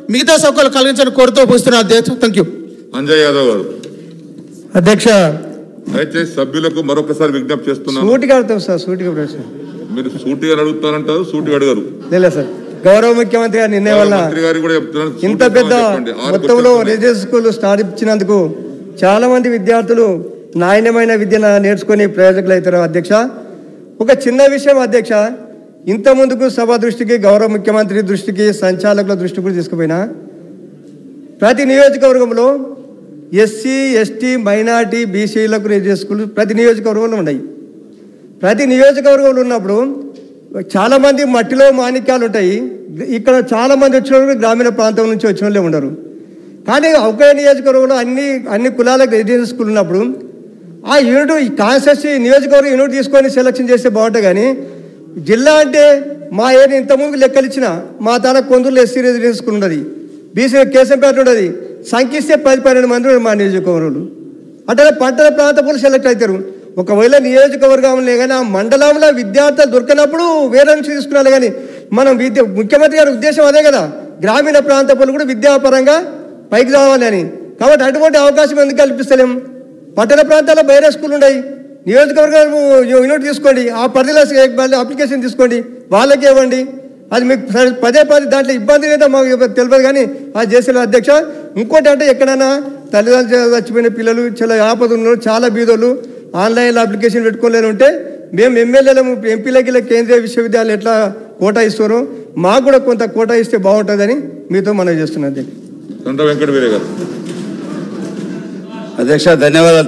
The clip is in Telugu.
మిగతా సౌకర్యాలు కలిగించని కోరుతూ పోస్తున్నా అధ్యక్ష థ్యాంక్ యూ అంజయ్ యాదవ్ గారు అధ్యక్ష దయచేసి సభ్యులకు మరొకసారి విజ్ఞప్తి చేస్తున్నాను సూటిగా అడుగుతాం సార్ సూటిగా ప్రశ్న మీరు సూటిగా అడుగుతారంటారు సూటిగా అడగరు లేదు సార్ గౌరవ ముఖ్యమంత్రి గారి నిర్ణయం వల్ల మంత్రి గారికి కూడా చెప్తున్నాను ఇంత సూటిగా పెద్ద చెప్పండి. ఆరు మొత్తంలో questions ఉన్నాయి. రెసిడెన్షియల్ స్కూల్ స్టార్ట్ ఇచ్చినందుకు చాలా మంది విద్యార్థులు నాణ్యమైన విద్యను నేర్చుకుని ప్రయోజకులు అవుతారు అధ్యక్ష ఒక చిన్న విషయం అధ్యక్ష ఇంత ముందుకు సభ దృష్టికి గౌరవ ముఖ్యమంత్రి దృష్టికి సంచాలకుల దృష్టికి కూడా తీసుకుపోయినా ప్రతి నియోజకవర్గంలో ఎస్సీ ఎస్టీ మైనార్టీ బీసీలకు రెసిడెన్షియల్ స్కూల్ ప్రతి నియోజకవర్గంలో ఉన్నాయి ప్రతి నియోజకవర్గంలో ఉన్నప్పుడు చాలామంది మట్టిలో మాణిక్యాలు ఉంటాయి ఇక్కడ చాలామంది వచ్చిన వాళ్ళు గ్రామీణ ప్రాంతం నుంచి వచ్చిన వాళ్ళే ఉండరు కానీ ఒకే నియోజకవర్గంలో అన్ని అన్ని కులాలకు రెసిడెన్షియల్ స్కూల్ ఉన్నప్పుడు ఆ యూనిట్ ఈ కాన్స్టెన్సీ నియోజకవర్గం యూనిట్ తీసుకొని సెలక్షన్ చేస్తే బాగుంటుంది కానీ జిల్లా అంటే మా ఏరియా ఇంతకుముందు లెక్కలు ఇచ్చిన మా తాన కొందరు ఎస్సీ రెసిడెన్షియల్ స్కూల్ ఉన్నది బీసీ కేశంపేట ఉన్నది సంఖ్యిస్తే పది పన్నెండు మంది ఉన్నారు మా నియోజకవర్గంలో అంటే పట్టణ ప్రాంతపులు సెలెక్ట్ అవుతారు ఒకవేళ నియోజకవర్గంలో కానీ ఆ మండలంలో విద్యార్థులు దొరికినప్పుడు వేరే నుంచి తీసుకున్నారు కానీ మనం విద్య ముఖ్యమంత్రి గారి ఉద్దేశం అదే కదా గ్రామీణ ప్రాంతపులు కూడా విద్యాపరంగా పైకి రావాలి అని కాబట్టి అటువంటి అవకాశం ఎందుకు కల్పిస్తలేం పట్టణ ప్రాంతాల్లో వేరే స్కూల్ ఉన్నాయి నియోజకవర్గం యూనిట్ తీసుకోండి ఆ పరిధిలో అప్లికేషన్ తీసుకోండి వాళ్ళకి ఇవ్వండి అది మీకు సరే పదే పదే దాంట్లో ఇబ్బంది లేదా మాకు తెలియదు కానీ అది చేసిన అధ్యక్ష ఇంకోటి అంటే ఎక్కడైనా తల్లిదండ్రులు చచ్చిపోయిన పిల్లలు చాలా ఆపద ఉన్నారు చాలా బీదోళ్ళు ఆన్లైన్లో అప్లికేషన్ పెట్టుకోలేని ఉంటే మేము ఎమ్మెల్యేలము ఎంపీలకి ఇలా కేంద్రీయ విశ్వవిద్యాలయం ఎట్లా కోటా ఇస్తారో మాకు కూడా కొంత కోటా ఇస్తే బాగుంటుందని మీతో మనం చేస్తున్నాం అధ్యక్ష తొండ వెంకట వీరే గారు అధ్యక్ష ధన్యవాదాలు